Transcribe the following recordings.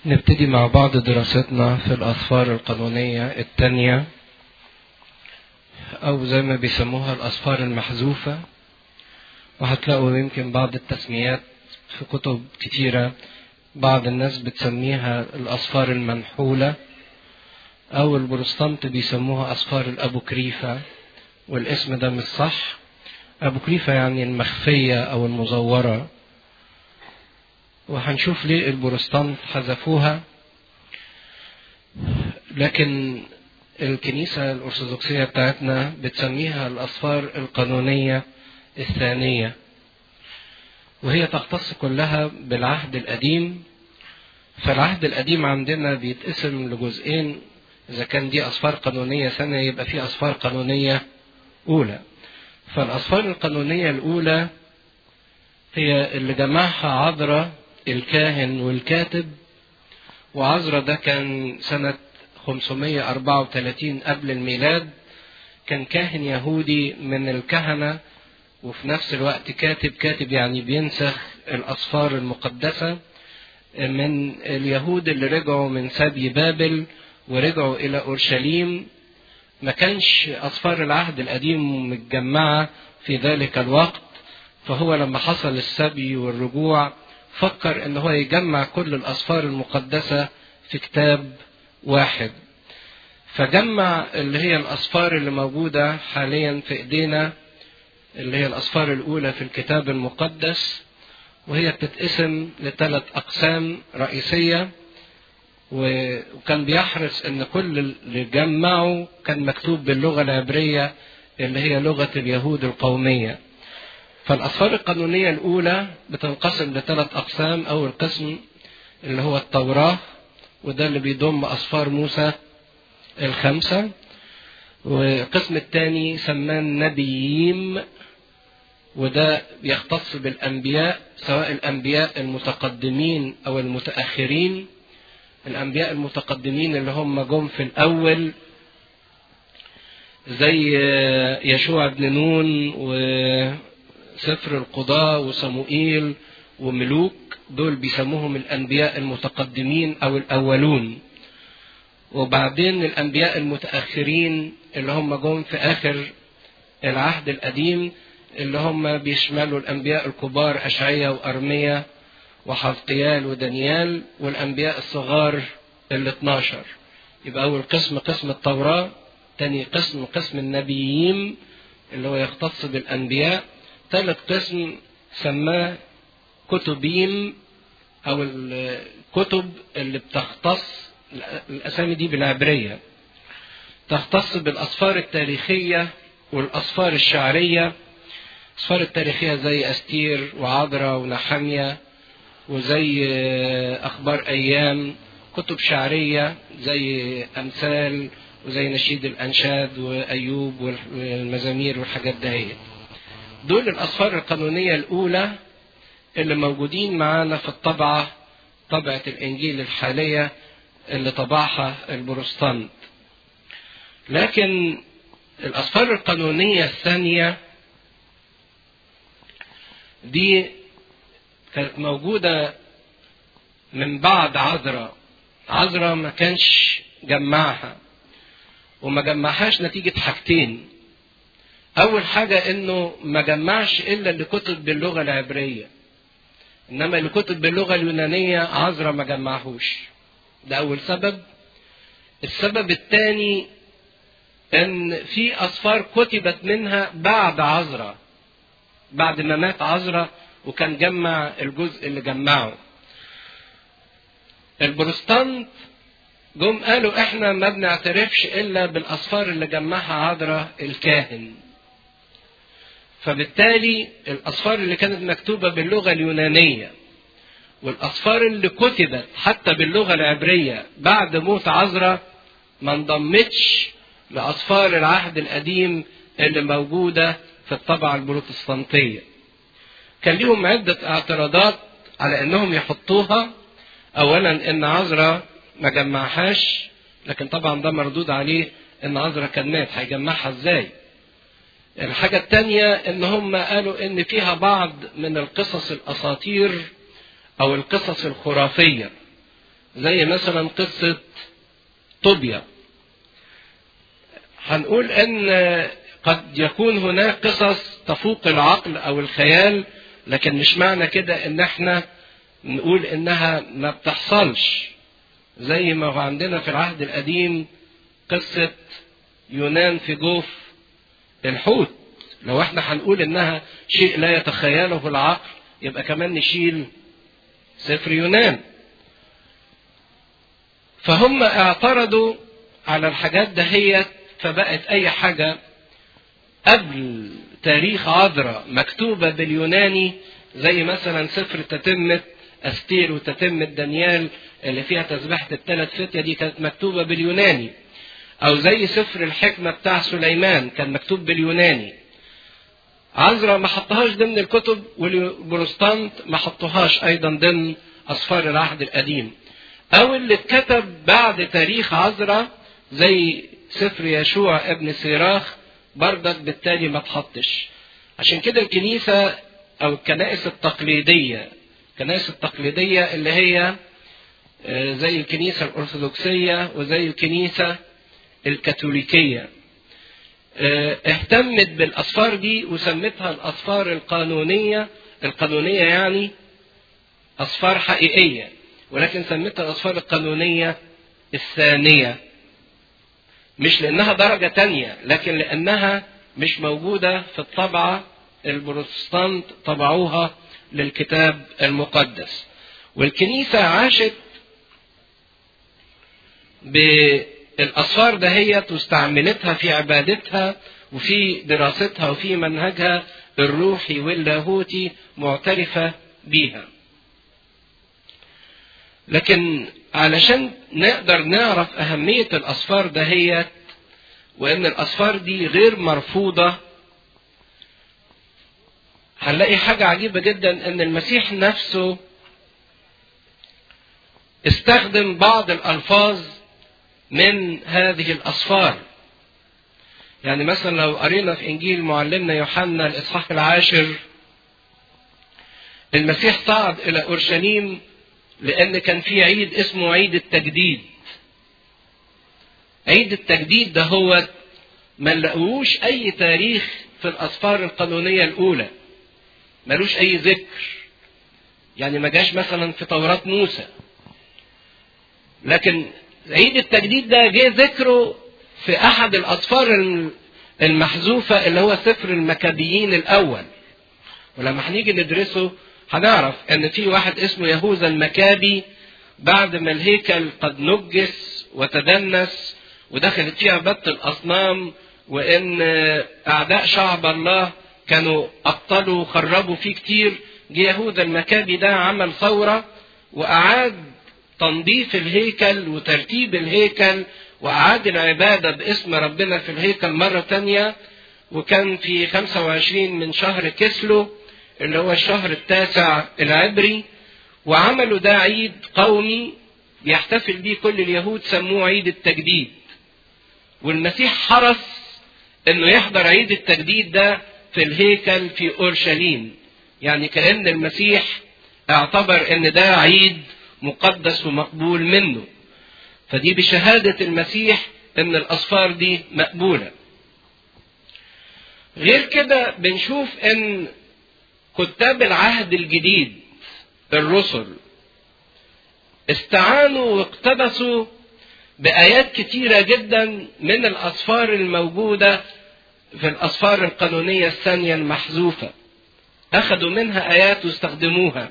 نبتدي مع بعض دراستنا في الأسفار القانونية الثانية أو زي ما بيسموها الأسفار المحذوفة وهتلاقوا يمكن بعض التسميات في كتب كتيرة بعض الناس بتسميها الأسفار المنحولة أو البروستانت بيسموها أسفار الأبوكريفة والاسم ده مش صح أبوكريفة يعني المخفية أو المزورة وهنشوف ليه البروستانت حذفوها لكن الكنيسة الأرثوذكسية بتاعتنا بتسميها الأسفار القانونية الثانية وهي تختص كلها بالعهد القديم فالعهد القديم عندنا بيتقسم لجزئين إذا كان دي أسفار قانونية ثانية يبقى في أسفار قانونية أولى فالأسفار القانونية الأولى هي اللي جمعها عذرا الكاهن والكاتب وعذرا ده كان سنة 534 قبل الميلاد كان كاهن يهودي من الكهنة وفي نفس الوقت كاتب كاتب يعني بينسخ الأسفار المقدسة من اليهود اللي رجعوا من سبي بابل ورجعوا إلى أورشليم ما كانش أسفار العهد القديم متجمعة في ذلك الوقت فهو لما حصل السبي والرجوع فكر ان هو يجمع كل الاسفار المقدسة في كتاب واحد فجمع اللي هي الاسفار اللي موجودة حاليا في ايدينا اللي هي الاسفار الاولى في الكتاب المقدس وهي بتتقسم لثلاث اقسام رئيسية وكان بيحرص ان كل اللي جمعه كان مكتوب باللغة العبرية اللي هي لغة اليهود القومية فالأسفار القانونية الأولى بتنقسم لثلاث أقسام أول قسم اللي هو التوراة وده اللي بيضم أسفار موسى الخمسة والقسم الثاني سماه النبيين وده يختص بالأنبياء سواء الأنبياء المتقدمين أو المتأخرين الأنبياء المتقدمين اللي هم جم في الأول زي يشوع بن نون و سفر القضاء وصموئيل وملوك دول بيسموهم الأنبياء المتقدمين أو الأولون وبعدين الأنبياء المتأخرين اللي هم جم في آخر العهد القديم اللي هم بيشملوا الأنبياء الكبار أشعية وأرمية وحزقيال ودانيال والأنبياء الصغار ال 12 يبقى أول قسم قسم التوراة تاني قسم قسم النبيين اللي هو يختص بالأنبياء ثالث قسم سماه كتبين او الكتب اللي بتختص الاسامي دي بالعبريه تختص بالاسفار التاريخيه والاسفار الشعريه الاسفار التاريخيه زي استير وعذرا ونحمية وزي اخبار ايام كتب شعريه زي امثال وزي نشيد الانشاد وايوب والمزامير والحاجات دهيت دول الأسفار القانونية الأولى اللي موجودين معانا في الطبعة طبعة الإنجيل الحالية اللي طبعها البروستانت لكن الأسفار القانونية الثانية دي كانت موجودة من بعد عذراء عذراء ما كانش جمعها وما جمعهاش نتيجة حاجتين أول حاجة إنه ما جمعش إلا اللي كتب باللغة العبرية إنما اللي كتب باللغة اليونانية عذرا ما جمعهوش ده أول سبب السبب الثاني إن في أسفار كتبت منها بعد عذرا بعد ما مات عذرا وكان جمع الجزء اللي جمعه البروستانت جم قالوا احنا ما بنعترفش الا بالاسفار اللي جمعها عذرا الكاهن فبالتالي الأسفار اللي كانت مكتوبة باللغة اليونانية والأسفار اللي كتبت حتى باللغة العبرية بعد موت عزرا ما انضمتش لأسفار العهد القديم اللي موجودة في الطبعة البروتستانتية كان ليهم عدة اعتراضات على انهم يحطوها اولا ان عزرا ما جمعهاش لكن طبعا ده مردود عليه ان عزرا كان مات هيجمعها ازاي الحاجة التانية ان هم قالوا ان فيها بعض من القصص الاساطير او القصص الخرافية زي مثلا قصة طوبيا هنقول ان قد يكون هناك قصص تفوق العقل او الخيال لكن مش معنى كده ان احنا نقول انها ما بتحصلش زي ما هو عندنا في العهد القديم قصة يونان في جوف الحوت لو احنا هنقول انها شيء لا يتخيله العقل يبقى كمان نشيل سفر يونان فهم اعترضوا على الحاجات دهيت فبقت اي حاجة قبل تاريخ عذراء مكتوبة باليوناني زي مثلا سفر تتمة أستير وتتمة دانيال اللي فيها تسبحة الثلاث فتية دي كانت مكتوبة باليوناني أو زي سفر الحكمة بتاع سليمان كان مكتوب باليوناني عذراء ما حطهاش ضمن الكتب والبروستانت ما حطوهاش أيضا ضمن أسفار العهد القديم أو اللي اتكتب بعد تاريخ عذراء زي سفر يشوع ابن سيراخ بردك بالتالي ما تحطش عشان كده الكنيسة أو الكنائس التقليدية الكنائس التقليدية اللي هي زي الكنيسة الأرثوذكسية وزي الكنيسة الكاثوليكية اهتمت بالأسفار دي وسمتها الأسفار القانونية القانونية يعني أسفار حقيقية ولكن سمتها الأسفار القانونية الثانية مش لأنها درجة تانية لكن لأنها مش موجودة في الطبعة البروتستانت طبعوها للكتاب المقدس والكنيسة عاشت بالأسفار دهيت واستعملتها في عبادتها وفي دراستها وفي منهجها الروحي واللاهوتي معترفة بيها لكن علشان نقدر نعرف أهمية الأسفار دهيت وإن الأسفار دي غير مرفوضة هنلاقي حاجة عجيبة جدا إن المسيح نفسه استخدم بعض الألفاظ من هذه الأسفار يعني مثلا لو قرينا في إنجيل معلمنا يوحنا الإصحاح العاشر المسيح صعد إلى أورشليم لأن كان في عيد اسمه عيد التجديد عيد التجديد ده هو ما لقوش أي تاريخ في الأسفار القانونية الأولى ملوش أي ذكر يعني ما جاش مثلا في توراة موسى لكن عيد التجديد ده جه ذكره في أحد الأسفار المحذوفة اللي هو سفر المكابيين الأول ولما هنيجي ندرسه هنعرف ان في واحد اسمه يهوذا المكابي بعد ما الهيكل قد نجس وتدنس ودخلت فيه عبادة الأصنام وإن أعداء شعب الله كانوا أبطلوا خربوا فيه كتير جه يهوذا المكابي ده عمل ثورة وأعاد تنظيف الهيكل وترتيب الهيكل وأعاد العبادة باسم ربنا في الهيكل مرة تانية وكان في 25 من شهر كسلو اللي هو الشهر التاسع العبري وعملوا ده عيد قومي بيحتفل بيه كل اليهود سموه عيد التجديد والمسيح حرص انه يحضر عيد التجديد ده في الهيكل في اورشليم يعني كان المسيح اعتبر ان ده عيد مقدس ومقبول منه فدي بشهاده المسيح ان الاسفار دي مقبوله غير كده بنشوف ان كتاب العهد الجديد الرسل استعانوا واقتبسوا بآيات كتيرة جدا من الأسفار الموجودة في الأسفار القانونية الثانية المحذوفة أخذوا منها آيات واستخدموها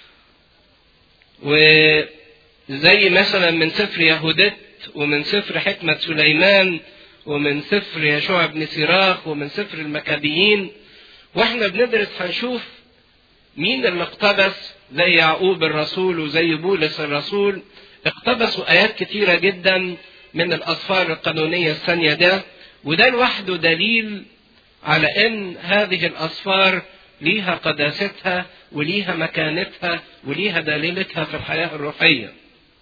وزي مثلا من سفر يهودت ومن سفر حكمة سليمان ومن سفر يشوع بن سيراخ ومن سفر المكابيين واحنا بندرس هنشوف مين اللي اقتبس زي يعقوب الرسول وزي بولس الرسول اقتبسوا ايات كتيره جدا من الاسفار القانونيه الثانيه ده وده لوحده دليل على ان هذه الاسفار ليها قداستها وليها مكانتها وليها دليلتها في الحياه الروحيه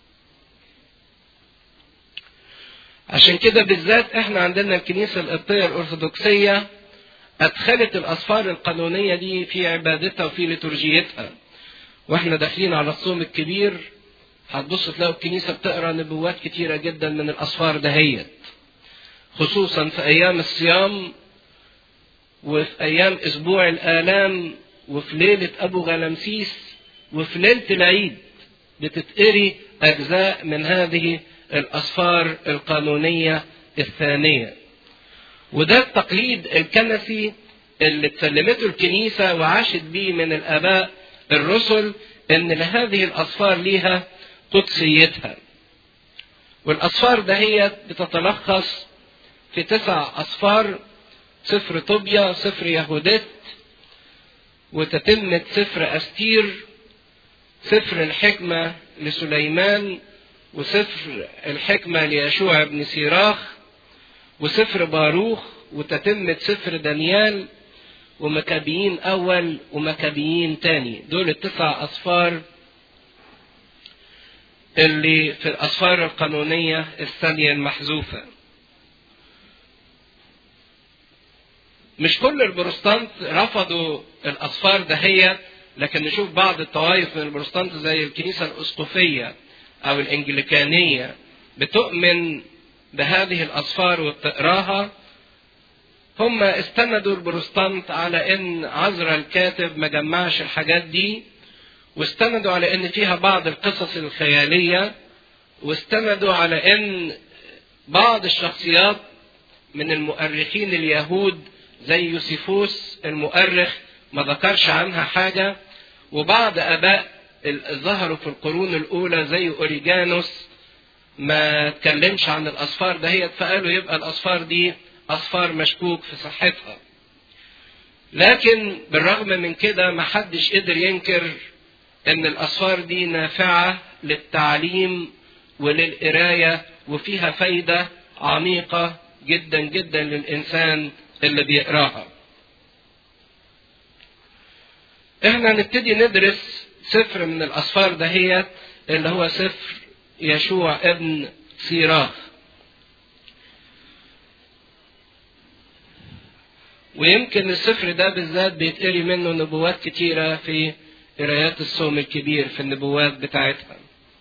عشان كده بالذات احنا عندنا الكنيسه القبطيه الارثوذكسيه أدخلت الأسفار القانونية دي في عبادتها وفي لترجيتها وإحنا داخلين على الصوم الكبير هتبص تلاقوا الكنيسة بتقرا نبوات كتيرة جدا من الأسفار دهيت خصوصا في أيام الصيام وفي أيام أسبوع الآلام وفي ليلة أبو غلمسيس وفي ليلة العيد بتتقري أجزاء من هذه الأسفار القانونية الثانية وده التقليد الكنسي اللي اتسلمته الكنيسة وعاشت بيه من الآباء الرسل إن لهذه الأسفار ليها قدسيتها والأسفار دهيت بتتلخص في تسع أسفار سفر طوبيا سفر يهودت وتتمة سفر أستير سفر الحكمة لسليمان وسفر الحكمة ليشوع بن سيراخ وسفر باروخ وتتمة سفر دانيال ومكابيين أول ومكابيين تاني دول التسع أسفار اللي في الأسفار القانونية الثانية المحذوفة مش كل البروتستانت رفضوا الأسفار دهية لكن نشوف بعض الطوائف من البروتستانت زي الكنيسة الأسقفية أو الإنجليكانية بتؤمن بهذه الأسفار وبتقراها هم استندوا البروتستانت على ان عذرا الكاتب ما جمعش الحاجات دي واستندوا على ان فيها بعض القصص الخيالية واستندوا على ان بعض الشخصيات من المؤرخين اليهود زي يوسيفوس المؤرخ ما ذكرش عنها حاجة وبعض اباء ظهروا في القرون الاولى زي اوريجانوس ما اتكلمش عن الاسفار دهيت فقالوا يبقى الاسفار دي أصفار مشكوك في صحتها لكن بالرغم من كده ما حدش قدر ينكر ان الأصفار دي نافعة للتعليم وللقراية وفيها فايدة عميقة جدا جدا للإنسان اللي بيقراها احنا نبتدي ندرس سفر من الأصفار دهيت اللي هو سفر يشوع ابن سيراخ ويمكن السفر ده بالذات بيتقري منه نبوات كتيرة في قرايات الصوم الكبير في النبوات بتاعتها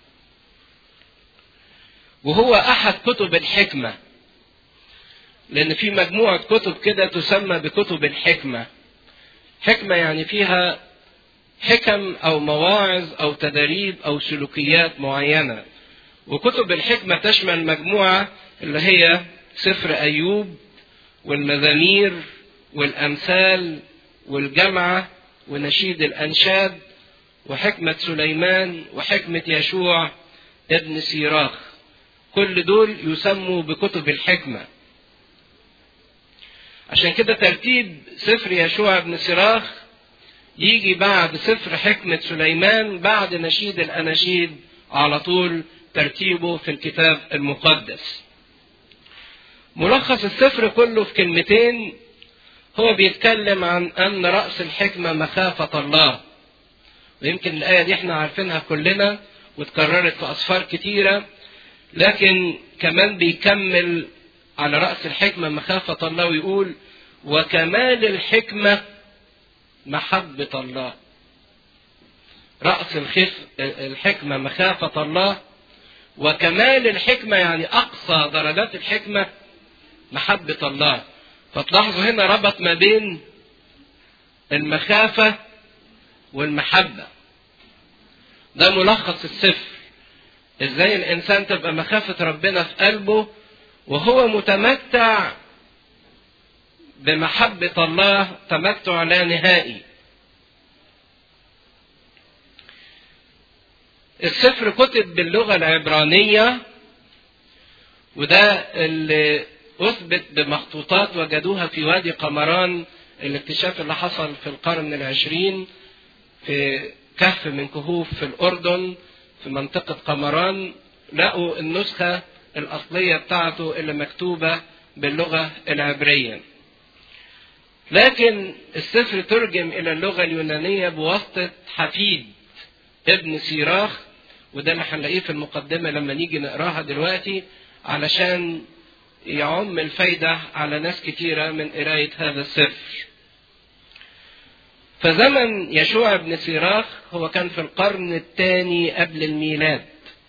وهو أحد كتب الحكمة لأن في مجموعة كتب كده تسمى بكتب الحكمة حكمة يعني فيها حكم أو مواعظ أو تدريب أو سلوكيات معينة وكتب الحكمة تشمل مجموعة اللي هي سفر أيوب والمزامير والأمثال والجمعة ونشيد الأنشاد وحكمة سليمان وحكمة يشوع ابن سيراخ كل دول يسموا بكتب الحكمة عشان كده ترتيب سفر يشوع ابن سيراخ يجي بعد سفر حكمة سليمان بعد نشيد الأناشيد على طول ترتيبه في الكتاب المقدس ملخص السفر كله في كلمتين هو بيتكلم عن أن رأس الحكمة مخافة الله ويمكن الآية دي احنا عارفينها كلنا واتكررت في أسفار كتيرة لكن كمان بيكمل على رأس الحكمة مخافة الله ويقول وكمال الحكمة محبة الله رأس الخف الحكمة مخافة الله وكمال الحكمة يعني أقصى درجات الحكمة محبة الله فتلاحظوا هنا ربط ما بين المخافة والمحبة ده ملخص السفر ازاي الانسان تبقى مخافة ربنا في قلبه وهو متمتع بمحبة الله تمتع لا نهائي السفر كتب باللغة العبرانية وده اللي أثبت بمخطوطات وجدوها في وادي قمران الاكتشاف اللي حصل في القرن العشرين في كهف من كهوف في الأردن في منطقة قمران لقوا النسخة الأصلية بتاعته اللي مكتوبة باللغة العبرية لكن السفر ترجم إلى اللغة اليونانية بواسطة حفيد ابن سيراخ وده اللي هنلاقيه في المقدمة لما نيجي نقراها دلوقتي علشان يعم الفايدة على ناس كتيرة من قراية هذا السفر فزمن يشوع بن سيراخ هو كان في القرن الثاني قبل الميلاد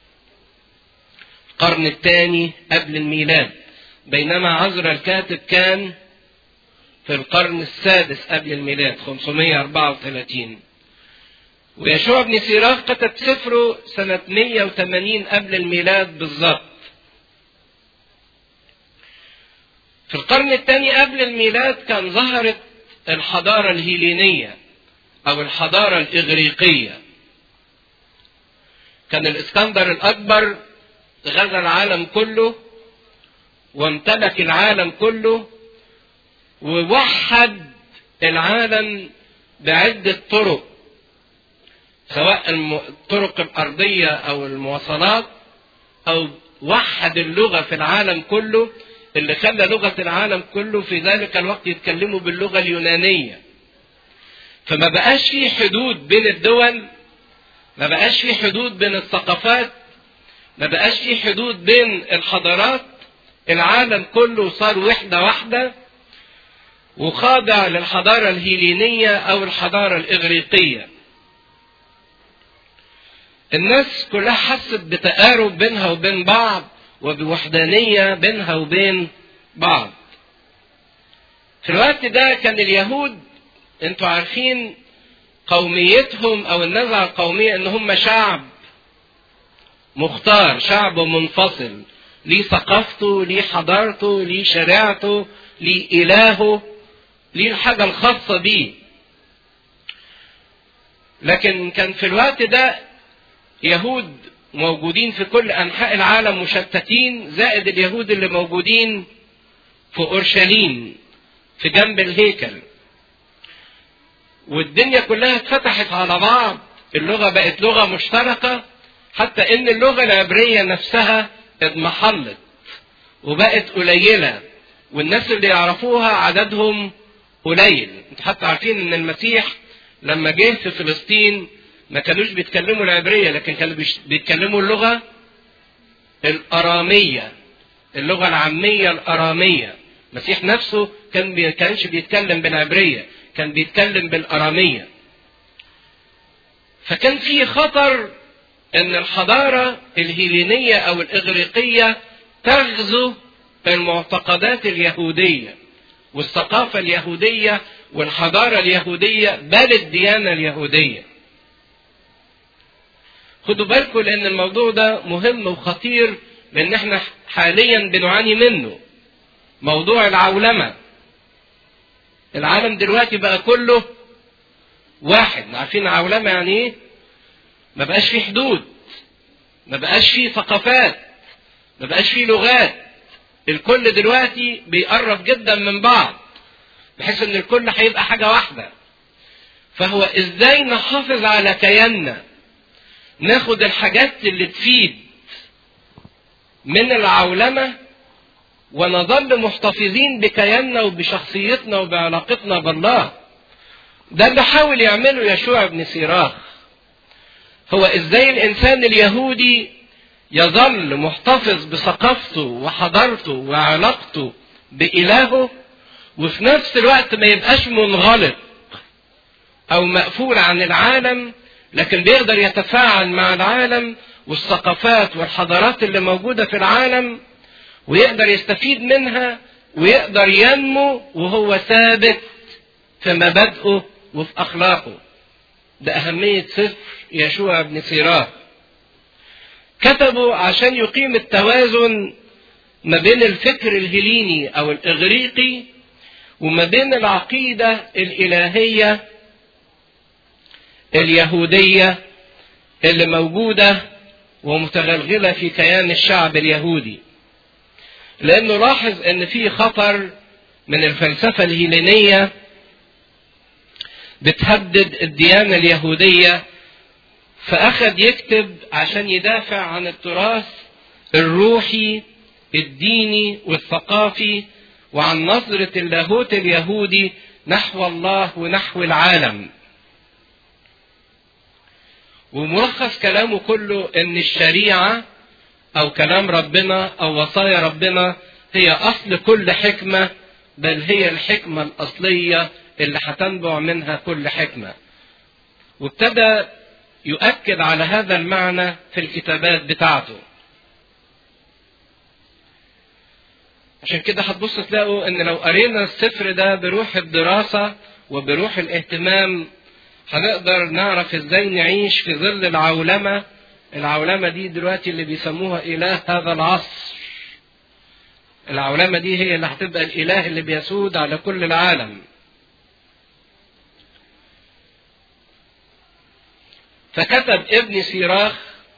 القرن الثاني قبل الميلاد بينما عزرا الكاتب كان في القرن السادس قبل الميلاد 534 ويشوع بن سيراخ كتب سفره سنة 180 قبل الميلاد بالظبط في القرن الثاني قبل الميلاد كان ظهرت الحضارة الهيلينية أو الحضارة الإغريقية كان الإسكندر الأكبر غزا العالم كله وامتلك العالم كله ووحد العالم بعدة طرق سواء الطرق الأرضية أو المواصلات أو وحد اللغة في العالم كله اللي خلى لغة العالم كله في ذلك الوقت يتكلموا باللغة اليونانية فما بقاش في حدود بين الدول ما بقاش في حدود بين الثقافات ما بقاش في حدود بين الحضارات العالم كله صار وحدة واحدة وخاضع للحضارة الهيلينية أو الحضارة الإغريقية الناس كلها حست بتقارب بينها وبين بعض وبوحدانية بينها وبين بعض في الوقت ده كان اليهود انتوا عارفين قوميتهم او النزعة القومية ان هم شعب مختار شعب منفصل ليه ثقافته ليه حضارته ليه شريعته ليه إلهه ليه الحاجة الخاصة بيه لكن كان في الوقت ده يهود موجودين في كل أنحاء العالم مشتتين زائد اليهود اللي موجودين في أورشليم في جنب الهيكل والدنيا كلها اتفتحت على بعض اللغة بقت لغة مشتركة حتى ان اللغة العبرية نفسها اضمحلت وبقت قليلة والناس اللي يعرفوها عددهم قليل انتوا حتى عارفين ان المسيح لما جه في فلسطين ما كانوش بيتكلموا العبرية لكن كانوا بيتكلموا اللغة الأرامية اللغة العامية الأرامية المسيح نفسه كان بي كانش بيتكلم بالعبرية كان بيتكلم بالأرامية فكان في خطر ان الحضارة الهيلينية او الاغريقية تغزو المعتقدات اليهودية والثقافة اليهودية والحضارة اليهودية بل الديانة اليهودية خدوا بالكم لان الموضوع ده مهم وخطير لان احنا حاليا بنعاني منه موضوع العولمة العالم دلوقتي بقى كله واحد عارفين عولمة يعني ايه ما بقاش فيه حدود ما بقاش فيه ثقافات ما بقاش فيه لغات الكل دلوقتي بيقرب جدا من بعض بحيث ان الكل هيبقى حاجة واحدة فهو ازاي نحافظ على كياننا ناخد الحاجات اللي تفيد من العولمة ونظل محتفظين بكياننا وبشخصيتنا وبعلاقتنا بالله ده اللي حاول يعمله يشوع بن سيراخ هو ازاي الانسان اليهودي يظل محتفظ بثقافته وحضارته وعلاقته بإلهه وفي نفس الوقت ما يبقاش منغلق أو مقفول عن العالم لكن بيقدر يتفاعل مع العالم والثقافات والحضارات اللي موجودة في العالم ويقدر يستفيد منها ويقدر ينمو وهو ثابت في مبادئه وفي أخلاقه ده أهمية سفر يشوع بن سيراخ كتبوا عشان يقيم التوازن ما بين الفكر الهليني أو الإغريقي وما بين العقيدة الإلهية اليهودية اللي موجودة ومتغلغلة في كيان الشعب اليهودي لأنه لاحظ أن في خطر من الفلسفة الهيلينية بتهدد الديانة اليهودية فأخذ يكتب عشان يدافع عن التراث الروحي الديني والثقافي وعن نظرة اللاهوت اليهودي نحو الله ونحو العالم وملخص كلامه كله ان الشريعة او كلام ربنا او وصايا ربنا هي اصل كل حكمة بل هي الحكمة الاصلية اللي هتنبع منها كل حكمة وابتدى يؤكد على هذا المعنى في الكتابات بتاعته عشان كده هتبص تلاقوا ان لو قرينا السفر ده بروح الدراسة وبروح الاهتمام هنقدر نعرف ازاي نعيش في ظل العولمة العولمة دي دلوقتي اللي بيسموها إله هذا العصر العولمة دي هي اللي هتبقى الإله اللي بيسود على كل العالم فكتب ابن سيراخ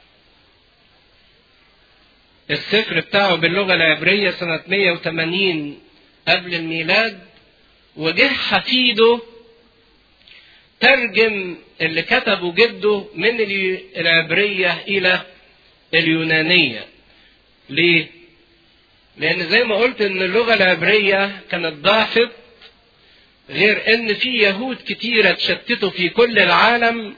السفر بتاعه باللغة العبرية سنة 180 قبل الميلاد وجه حفيده ترجم اللي كتبه جده من العبرية إلى اليونانية ليه؟ لأن زي ما قلت إن اللغة العبرية كانت ضعفت غير إن في يهود كتيرة اتشتتوا في كل العالم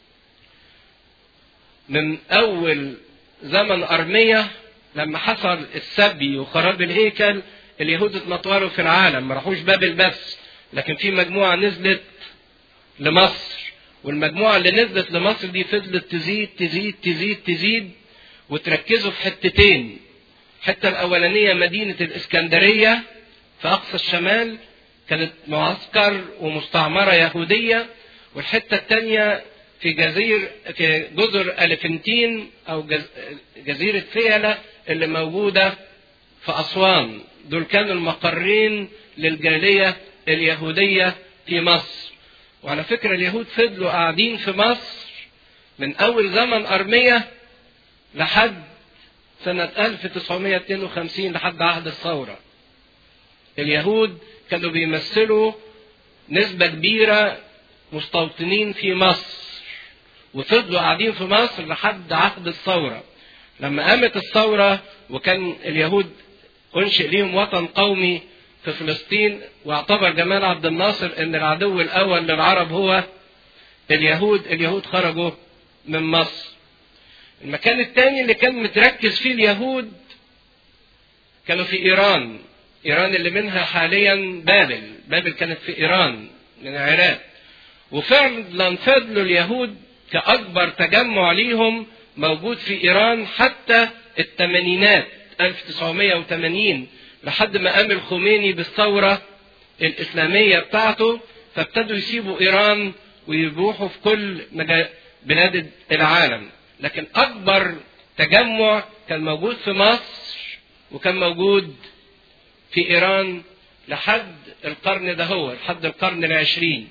من أول زمن أرمية لما حصل السبي وخراب الهيكل اليهود اتنطوروا في العالم ما راحوش بابل بس لكن في مجموعة نزلت لمصر والمجموعة اللي نزلت لمصر دي فضلت تزيد تزيد تزيد تزيد وتركزوا في حتتين الحتة الأولانية مدينة الإسكندرية في أقصى الشمال كانت معسكر ومستعمرة يهودية والحتة الثانية في جزير في جزر ألفنتين أو جزيرة فيلة اللي موجودة في أسوان دول كانوا المقرين للجالية اليهودية في مصر وعلى فكرة اليهود فضلوا قاعدين في مصر من أول زمن أرمية لحد سنة 1952 لحد عهد الثورة. اليهود كانوا بيمثلوا نسبة كبيرة مستوطنين في مصر وفضلوا قاعدين في مصر لحد عهد الثورة. لما قامت الثورة وكان اليهود أنشئ ليهم وطن قومي في فلسطين واعتبر جمال عبد الناصر ان العدو الاول للعرب هو اليهود اليهود خرجوا من مصر المكان الثاني اللي كان متركز فيه اليهود كانوا في ايران ايران اللي منها حاليا بابل بابل كانت في ايران من العراق وفعلا فضلوا اليهود كاكبر تجمع ليهم موجود في ايران حتى الثمانينات 1980 لحد ما قام الخميني بالثورة الإسلامية بتاعته فابتدوا يسيبوا إيران ويروحوا في كل بلاد العالم لكن أكبر تجمع كان موجود في مصر وكان موجود في إيران لحد القرن ده هو لحد القرن العشرين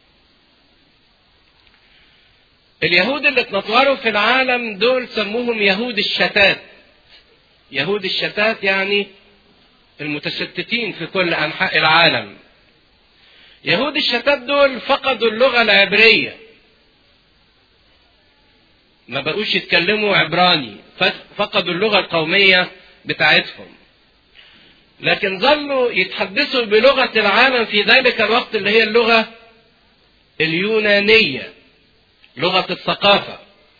اليهود اللي اتنطوروا في العالم دول سموهم يهود الشتات يهود الشتات يعني المتشتتين في كل انحاء العالم يهود الشتات دول فقدوا اللغه العبريه ما بقوش يتكلموا عبراني فقدوا اللغه القوميه بتاعتهم لكن ظلوا يتحدثوا بلغه العالم في ذلك الوقت اللي هي اللغه اليونانيه لغه الثقافه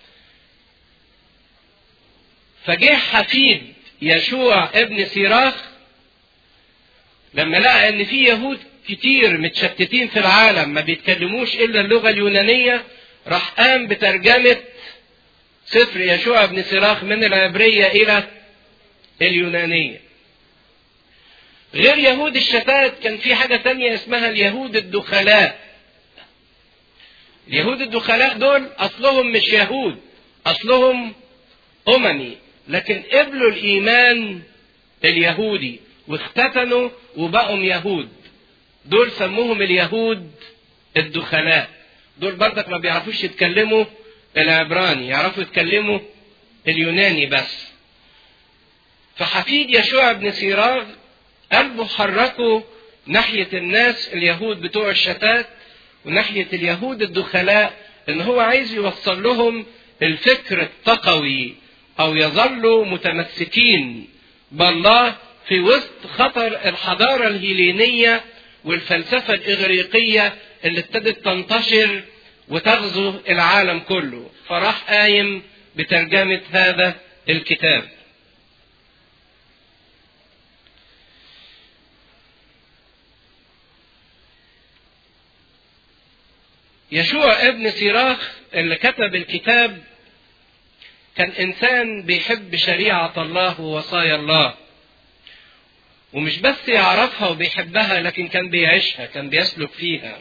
فجه حفيد يشوع ابن سيراخ لما لقى ان في يهود كتير متشتتين في العالم ما بيتكلموش الا اللغه اليونانيه راح قام بترجمه سفر يشوع بن سراخ من العبريه الى اليونانيه غير يهود الشتات كان في حاجه تانية اسمها اليهود الدخلاء اليهود الدخلاء دول اصلهم مش يهود اصلهم اممي لكن قبلوا الايمان اليهودي واختتنوا وبقوا يهود دول سموهم اليهود الدخلاء دول برضك ما بيعرفوش يتكلموا العبراني يعرفوا يتكلموا اليوناني بس فحفيد يشوع بن سيراغ قلبه حركه ناحية الناس اليهود بتوع الشتات وناحية اليهود الدخلاء ان هو عايز يوصل لهم الفكر التقوي او يظلوا متمسكين بالله في وسط خطر الحضارة الهيلينية والفلسفة الإغريقية اللي ابتدت تنتشر وتغزو العالم كله فراح قايم بترجمة هذا الكتاب يشوع ابن سيراخ اللي كتب الكتاب كان انسان بيحب شريعه الله ووصايا الله ومش بس يعرفها وبيحبها لكن كان بيعيشها كان بيسلك فيها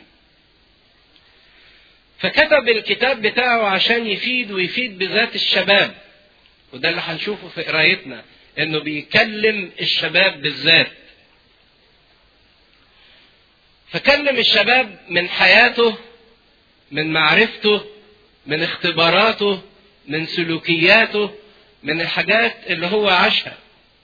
فكتب الكتاب بتاعه عشان يفيد ويفيد بذات الشباب وده اللي هنشوفه في قرايتنا انه بيكلم الشباب بالذات فكلم الشباب من حياته من معرفته من اختباراته من سلوكياته من الحاجات اللي هو عاشها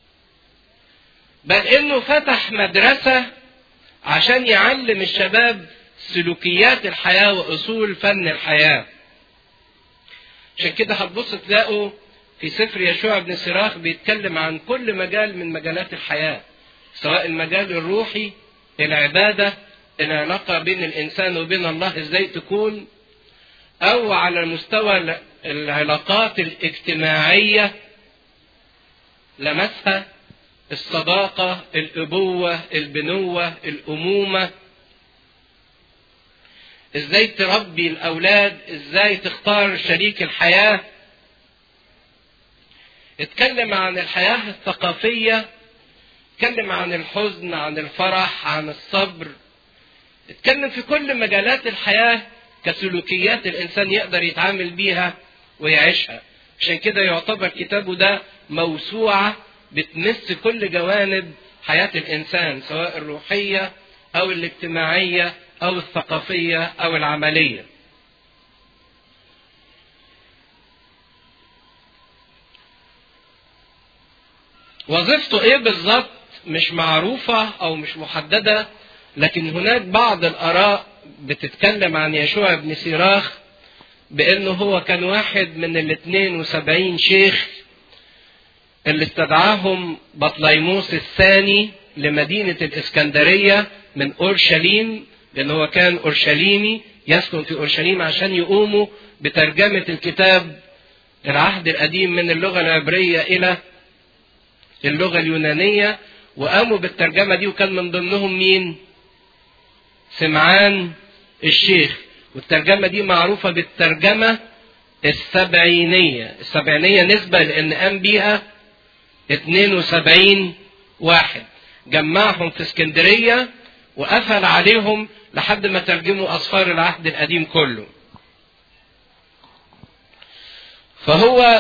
بل انه فتح مدرسة عشان يعلم الشباب سلوكيات الحياة واصول فن الحياة عشان كده هتبص تلاقوا في سفر يشوع بن سراخ بيتكلم عن كل مجال من مجالات الحياة سواء المجال الروحي العبادة العلاقة بين الإنسان وبين الله إزاي تكون أو على مستوى العلاقات الاجتماعية لمسها الصداقة الأبوة البنوة الأمومة ازاي تربي الأولاد ازاي تختار شريك الحياة اتكلم عن الحياة الثقافية اتكلم عن الحزن عن الفرح عن الصبر اتكلم في كل مجالات الحياة كسلوكيات الإنسان يقدر يتعامل بيها ويعيشها عشان كده يعتبر كتابه ده موسوعة بتمس كل جوانب حياة الإنسان سواء الروحية أو الاجتماعية أو الثقافية أو العملية وظيفته ايه بالظبط مش معروفة او مش محددة لكن هناك بعض الاراء بتتكلم عن يشوع بن سيراخ بانه هو كان واحد من ال 72 شيخ اللي استدعاهم بطليموس الثاني لمدينة الاسكندرية من اورشليم لان هو كان اورشليمي يسكن في اورشليم عشان يقوموا بترجمة الكتاب العهد القديم من اللغة العبرية الى اللغة اليونانية وقاموا بالترجمة دي وكان من ضمنهم مين؟ سمعان الشيخ والترجمة دي معروفة بالترجمة السبعينية السبعينية نسبة لأن قام بيها 72 واحد جمعهم في اسكندرية وقفل عليهم لحد ما ترجموا أصفار العهد القديم كله فهو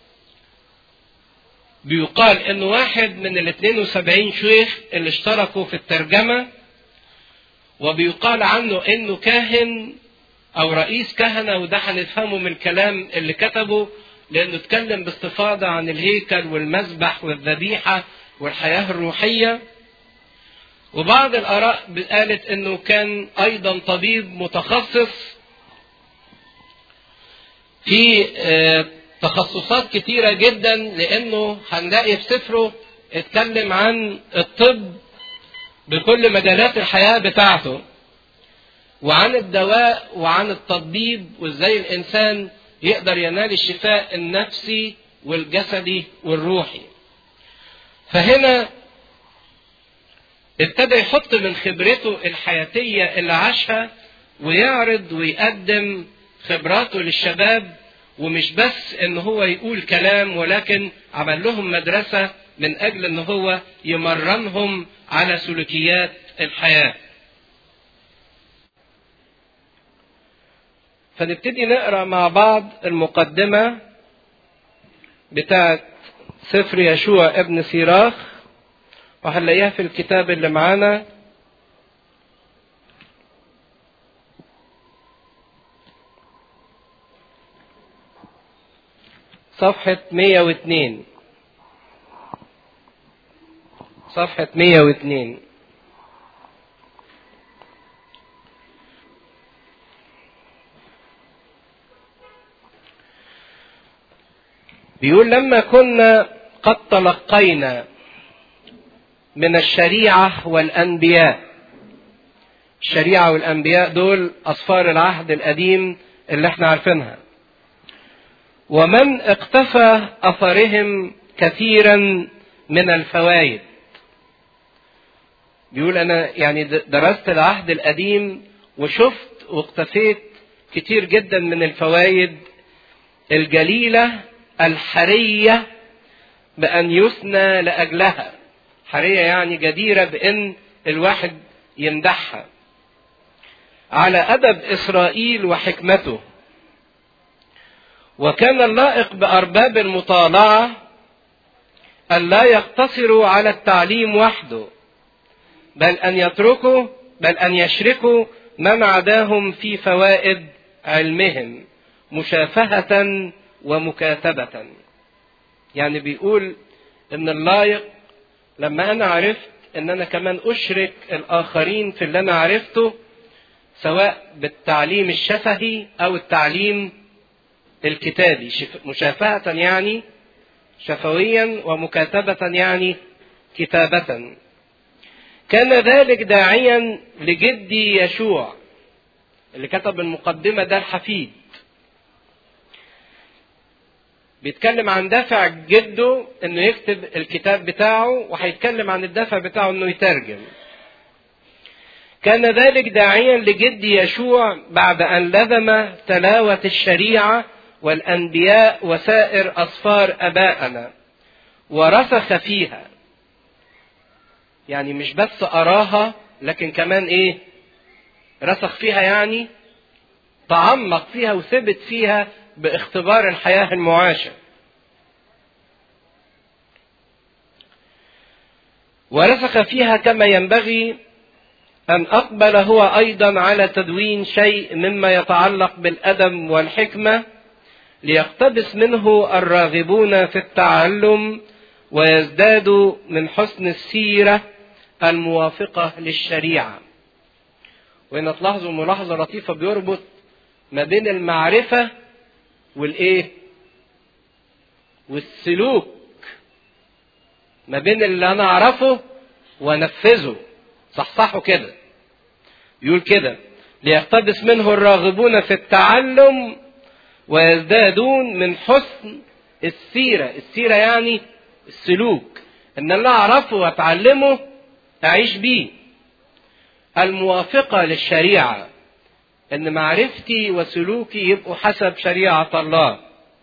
بيقال انه واحد من ال 72 شيخ اللي اشتركوا في الترجمه وبيقال عنه انه كاهن او رئيس كهنه وده هنفهمه من الكلام اللي كتبه لانه اتكلم باستفاضه عن الهيكل والمذبح والذبيحه والحياه الروحيه وبعض الاراء قالت انه كان ايضا طبيب متخصص في تخصصات كتيرة جدا لأنه هنلاقي في سفره اتكلم عن الطب بكل مجالات الحياة بتاعته وعن الدواء وعن التطبيب وازاي الإنسان يقدر ينال الشفاء النفسي والجسدي والروحي فهنا ابتدى يحط من خبرته الحياتية اللي عاشها ويعرض ويقدم خبراته للشباب ومش بس ان هو يقول كلام ولكن عمل لهم مدرسة من اجل ان هو يمرنهم على سلوكيات الحياة فنبتدي نقرا مع بعض المقدمة بتاعت سفر يشوع ابن سيراخ وهنلاقيها في الكتاب اللي معانا صفحة 102 صفحة 102 بيقول لما كنا قد تلقينا من الشريعة والأنبياء الشريعة والأنبياء دول أصفار العهد القديم اللي احنا عارفينها ومن اقتفى اثرهم كثيرا من الفوائد بيقول انا يعني درست العهد القديم وشفت واقتفيت كتير جدا من الفوائد الجليله الحريه بان يثنى لاجلها حرية يعني جديرة بأن الواحد يمدحها على أدب إسرائيل وحكمته وكان اللائق بأرباب المطالعة أن لا يقتصروا على التعليم وحده بل أن يتركوا بل أن يشركوا من عداهم في فوائد علمهم مشافهة ومكاتبة يعني بيقول ان اللائق لما انا عرفت ان انا كمان اشرك الاخرين في اللي انا عرفته سواء بالتعليم الشفهي او التعليم الكتابي مشافهة يعني شفويا ومكاتبة يعني كتابة كان ذلك داعيا لجدي يشوع اللي كتب المقدمة ده الحفيد بيتكلم عن دافع جده انه يكتب الكتاب بتاعه وهيتكلم عن الدافع بتاعه انه يترجم كان ذلك داعيا لجد يشوع بعد ان لزم تلاوه الشريعه والانبياء وسائر اسفار ابائنا ورسخ فيها يعني مش بس اراها لكن كمان ايه رسخ فيها يعني تعمق فيها وثبت فيها باختبار الحياة المعاشة ورسخ فيها كما ينبغي أن أقبل هو أيضا على تدوين شيء مما يتعلق بالأدب والحكمة ليقتبس منه الراغبون في التعلم ويزدادوا من حسن السيرة الموافقة للشريعة وهنا تلاحظوا ملاحظة لطيفة بيربط ما بين المعرفة والايه والسلوك ما بين اللي انا اعرفه وانفذه صحصحه كده يقول كده ليقتبس منه الراغبون في التعلم ويزدادون من حسن السيرة السيرة يعني السلوك ان اللي اعرفه واتعلمه اعيش بيه الموافقة للشريعة ان معرفتي وسلوكي يبقوا حسب شريعة الله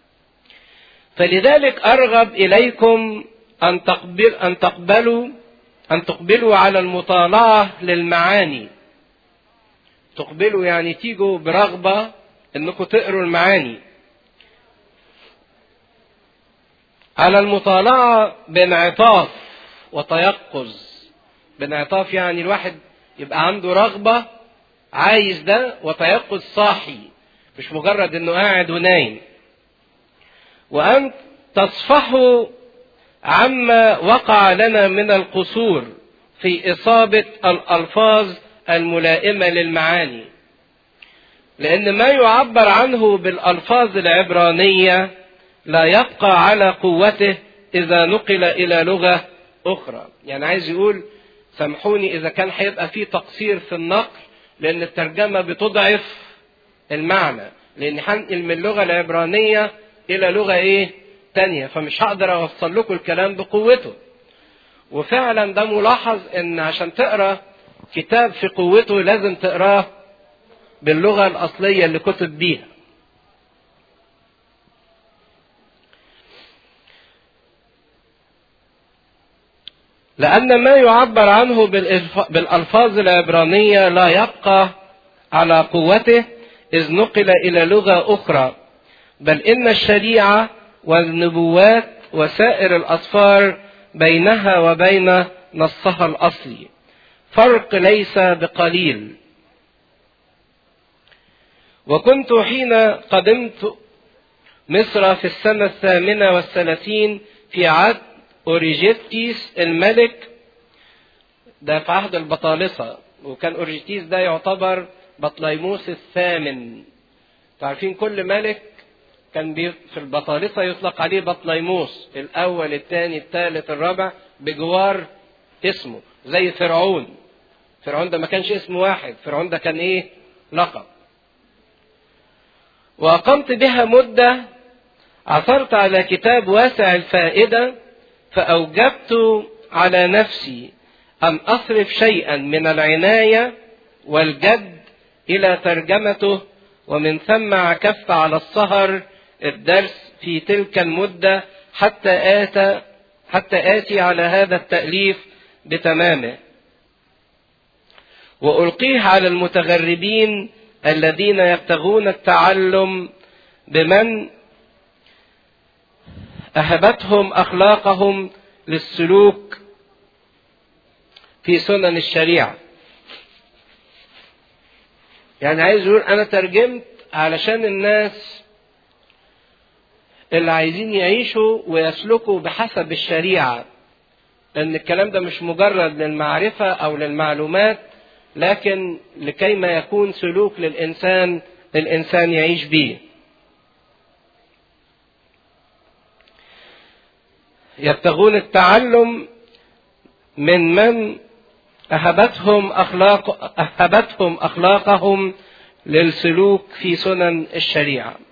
فلذلك ارغب اليكم ان تقبل ان تقبلوا ان تقبلوا على المطالعة للمعاني تقبلوا يعني تيجوا برغبة انكم تقروا المعاني على المطالعة بانعطاف وتيقظ بانعطاف يعني الواحد يبقى عنده رغبة عايز ده وتيقظ صاحي مش مجرد انه قاعد ونايم وان تصفحوا عما وقع لنا من القصور في اصابه الالفاظ الملائمه للمعاني لان ما يعبر عنه بالالفاظ العبرانيه لا يبقى على قوته اذا نقل الى لغه اخرى يعني عايز يقول سامحوني اذا كان هيبقى في تقصير في النقل لأن الترجمة بتضعف المعنى لأن هنقل من اللغة العبرانية إلى لغة إيه؟ تانية فمش هقدر أوصل لكم الكلام بقوته وفعلا ده ملاحظ إن عشان تقرأ كتاب في قوته لازم تقراه باللغة الأصلية اللي كتب بيها لأن ما يعبر عنه بالألفاظ العبرانية لا يبقى على قوته إذ نقل إلى لغة أخرى بل إن الشريعة والنبوات وسائر الأسفار بينها وبين نصها الأصلي فرق ليس بقليل وكنت حين قدمت مصر في السنة الثامنة والثلاثين في عهد أوريجيتيس الملك ده في عهد البطالسة وكان أوريجيتيس ده يعتبر بطليموس الثامن تعرفين كل ملك كان بي في البطالسة يطلق عليه بطليموس الأول الثاني الثالث الرابع بجوار اسمه زي فرعون فرعون ده ما كانش اسم واحد فرعون ده كان ايه لقب وأقمت بها مدة عثرت على كتاب واسع الفائدة فأوجبت على نفسي أن أصرف شيئا من العناية والجد إلى ترجمته ومن ثم عكفت على السهر الدرس في تلك المدة حتى آتى حتى آتي على هذا التأليف بتمامه والقيه على المتغربين الذين يبتغون التعلم بمن اهبتهم اخلاقهم للسلوك في سنن الشريعه يعني عايز يقول انا ترجمت علشان الناس اللي عايزين يعيشوا ويسلكوا بحسب الشريعه لان الكلام ده مش مجرد للمعرفه او للمعلومات لكن لكي ما يكون سلوك للانسان الانسان يعيش بيه يبتغون التعلم من من أهبتهم أخلاق أهبتهم أخلاقهم للسلوك في سنن الشريعة.